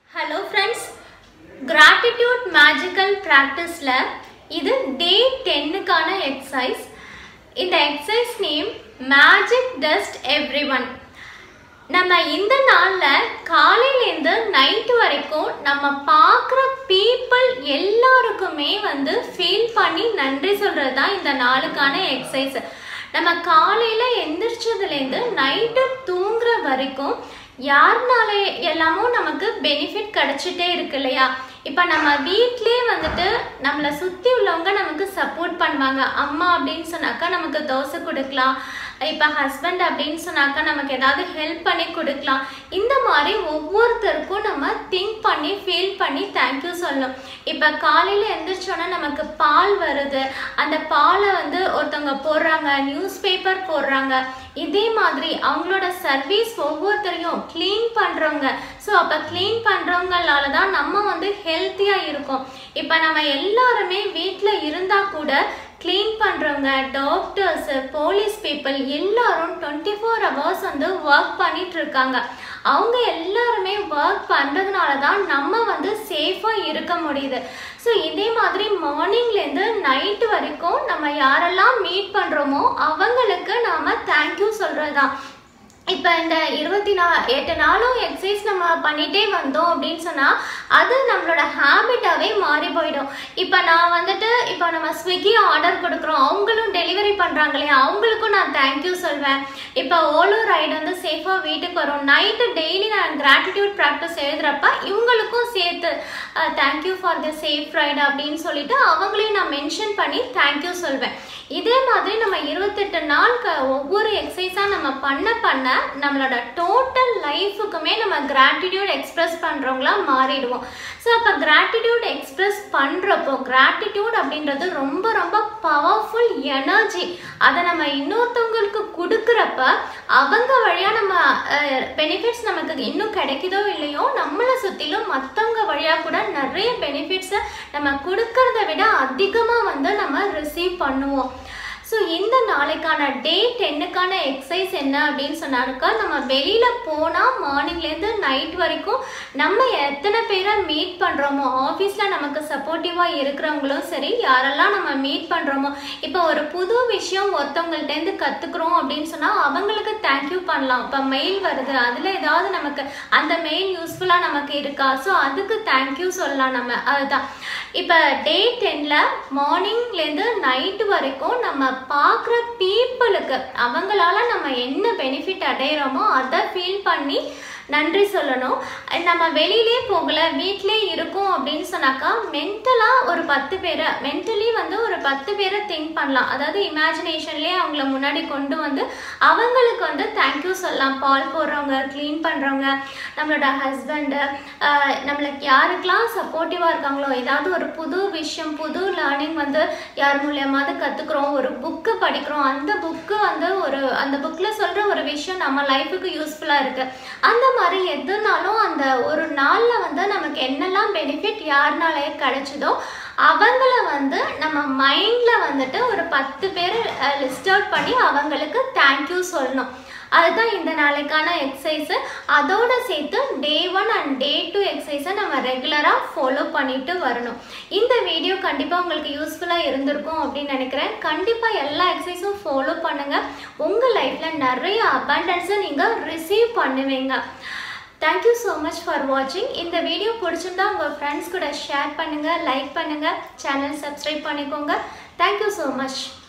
hello friends gratitude magical ப்ராக்டிஸில் இது day டென்னுக்கான எக்ஸசைஸ் இந்த exercise name magic dust every one நம்ம இந்த நாளில் காலையிலேருந்து நைட்டு வரைக்கும் நம்ம பார்க்குற பீப்புள் எல்லாருக்குமே வந்து ஃபீல் பண்ணி நன்றி சொல்கிறது தான் இந்த நாளுக்கான எக்ஸசைஸ் நம்ம காலையில் எந்திரிச்சதுலேருந்து நைட்டு தூங்குற வரைக்கும் யாருனால எல்லாமோ நமக்கு பெனிஃபிட் கிடைச்சிட்டே இருக்கு இல்லையா இப்போ நம்ம வீட்லயே வந்துட்டு நம்மளை சுற்றி உள்ளவங்க நமக்கு சப்போர்ட் பண்ணுவாங்க அம்மா அப்படின்னு சொன்னாக்கா நமக்கு தோசை கொடுக்கலாம் இப்போ ஹஸ்பண்ட் அப்படின்னு சொன்னாக்கா நமக்கு ஏதாவது ஹெல்ப் பண்ணி கொடுக்கலாம் இந்த மாதிரி ஒவ்வொருத்தருக்கும் நம்ம திங்க் பண்ணி ஃபீல் பண்ணி தேங்க்யூ சொல்லணும் இப்போ காலையில் எந்திரிச்சோன்னா நமக்கு பால் வருது அந்த பாலை வந்து ஒருத்தவங்க போடுறாங்க நியூஸ் பேப்பர் போடுறாங்க இதே மாதிரி அவங்களோட சர்வீஸ் ஒவ்வொருத்தரையும் க்ளீன் பண்ணுறவங்க ஸோ அப்போ க்ளீன் பண்ணுறவங்களால தான் நம்ம வந்து ஹெல்த்தியாக இருக்கோம் இப்போ நம்ம எல்லாருமே வீட்டில் இருந்தால் கூட க்ளீன் பண்ணுறவங்க டாக்டர்ஸு போலீஸ் பீப்புள் எல்லாரும் டுவெண்ட்டி ஃபோர் ஹவர்ஸ் வந்து ஒர்க் பண்ணிட்டு இருக்காங்க அவங்க எல்லாருமே ஒர்க் பண்ணுறதுனால தான் நம்ம வந்து சேஃபாக இருக்க முடியுது ஸோ இதே மாதிரி மார்னிங்லேருந்து நைட்டு வரைக்கும் நம்ம யாரெல்லாம் மீட் பண்ணுறோமோ அவங்களுக்கு நாம் தேங்க்யூ சொல்கிறது தான் இப்போ இந்த இருபத்தி நா எட்டு நாளும் எக்ஸசைஸ் நம்ம பண்ணிகிட்டே வந்தோம் அப்படின்னு சொன்னால் அது நம்மளோட ஹேபிட்டாகவே மாறி போயிடும் இப்போ நான் வந்துட்டு இப்போ நம்ம ஸ்விக்கி ஆர்டர் கொடுக்குறோம் அவங்களும் டெலிவரி பண்ணுறாங்க இல்லையா அவங்களுக்கும் நான் தேங்க்யூ சொல்வேன் இப்போ ஓலோ ரைடு வந்து சேஃபாக வீட்டுக்கு வரும் நைட்டு டெய்லி நான் கிராட்டிடியூட் ப்ராக்டிஸ் எழுதுகிறப்ப இவங்களுக்கும் சேர்த்து thank you for the safe ride அப்படின்னு சொல்லிட்டு அவங்களையும் நான் மென்ஷன் பண்ணி தேங்க்யூ சொல்வேன் இதே மாதிரி நம்ம இருபத்தெட்டு நாள் க ஒவ்வொரு எக்ஸசைஸாக நம்ம பண்ண பண்ண நம்மளோட டோட்டல் லைஃபுக்குமே நம்ம கிராட்டிடியூட் எக்ஸ்ப்ரெஸ் பண்ணுறவங்களா மாறிடுவோம் ஸோ அப்போ கிராட்டிடியூட் எக்ஸ்ப்ரெஸ் பண்ணுறப்போ கிராட்டிடியூட் அப்படின்றது ரொம்ப ரொம்ப பவர்ஃபுல் எனர்ஜி அதை நம்ம இன்னொருத்தவங்களுக்கு கொடுக்குறப்ப அவங்க வழியாக நம்ம பெனிஃபிட்ஸ் நமக்கு இன்னும் கிடைக்குதோ இல்லையோ நம்மளை சுற்றிலும் மற்றவங்க வழியாக கூட நிறைய பெனிஃபிட்ஸை நம்ம கொடுக்கறத விட அதிகமாக வந்து நம்ம ரிசீவ் பண்ணுவோம் ஸோ இந்த நாளைக்கான டே டென்னுக்கான எக்ஸசைஸ் என்ன அப்படின்னு சொன்னாருக்கா நம்ம வெளியில் போனால் மார்னிங்லேருந்து நைட் வரைக்கும் நம்ம எத்தனை பேரை மீட் பண்ணுறோமோ ஆஃபீஸில் நமக்கு சப்போர்ட்டிவாக இருக்கிறவங்களும் சரி யாரெல்லாம் நம்ம மீட் பண்ணுறோமோ இப்போ ஒரு புது விஷயம் ஒருத்தவங்கள்ட்டேருந்து கற்றுக்குறோம் அப்படின்னு சொன்னால் அவங்களுக்கு தேங்க்யூ பண்ணலாம் இப்போ மெயில் வருது அதில் ஏதாவது நமக்கு அந்த மெயில் யூஸ்ஃபுல்லாக நமக்கு இருக்கா ஸோ அதுக்கு தேங்க்யூ சொல்லலாம் நம்ம அதுதான் இப்போ டே டென்னில் மார்னிங்லேருந்து நைட்டு வரைக்கும் நம்ம பார்க்குற பீப்புளுக்கு அவங்களால நம்ம என்ன பெனிஃபிட் அடையிறோமோ அதை ஃபீல் பண்ணி நன்றி சொல்லணும் நம்ம வெளியிலே போகலை வீட்டிலே இருக்கோம் அப்படின்னு சொன்னாக்கா மென்டலாக ஒரு பத்து பேரை மென்டலி வந்து ஒரு பத்து பேரை திங்க் பண்ணலாம் அதாவது இமேஜினேஷன்லேயே அவங்கள முன்னாடி கொண்டு வந்து அவங்களுக்கு வந்து தேங்க்யூ சொல்லலாம் பால் போடுறவங்க க்ளீன் பண்ணுறவங்க நம்மளோட ஹஸ்பண்டு நம்மளுக்கு யாருக்கெல்லாம் சப்போர்ட்டிவாக இருக்காங்களோ ஏதாவது ஒரு புது விஷயம் புது லேர்னிங் வந்து யார் மூலியமாவது கற்றுக்குறோம் ஒரு புக்கு படிக்கிறோம் அந்த புக்கு வந்து ஒரு அந்த புக்கில் சொல்கிற ஒரு விஷயம் நம்ம லைஃபுக்கு யூஸ்ஃபுல்லாக இருக்குது அந்த மாதிரி எதுனாலும் அந்த ஒரு நாளில் வந்து நமக்கு என்னெல்லாம் பெனிஃபிட் யாருனாலே கிடைச்சதோ அவங்கள வந்து நம்ம மைண்டில் வந்துட்டு ஒரு பத்து பேர் லிஸ்ட் அவுட் பண்ணி அவங்களுக்கு தேங்க்யூ சொல்லணும் அதுதான் இந்த நாளைக்கான எக்ஸசைஸு அதோடு சேர்த்து day one and day two எக்ஸசைஸை நம்ம ரெகுலராக ஃபாலோ பண்ணிட்டு வரணும் இந்த வீடியோ கண்டிப்பாக உங்களுக்கு யூஸ்ஃபுல்லாக இருந்திருக்கும் அப்படின்னு நினைக்கிறேன் கண்டிப்பாக எல்லா எக்ஸசைஸும் ஃபாலோ பண்ணுங்கள் உங்கள் லைஃப்பில் நிறைய அபண்டன்ஸை நீங்கள் ரிசீவ் பண்ணுவீங்க தேங்க்யூ ஸோ மச் ஃபார் வாட்சிங் இந்த வீடியோ பிடிச்சிருந்தா உங்கள் ஃப்ரெண்ட்ஸ் கூட ஷேர் பண்ணுங்கள் லைக் பண்ணுங்கள் சேனல் சப்ஸ்கிரைப் பண்ணிக்கோங்க தேங்க்யூ ஸோ மச்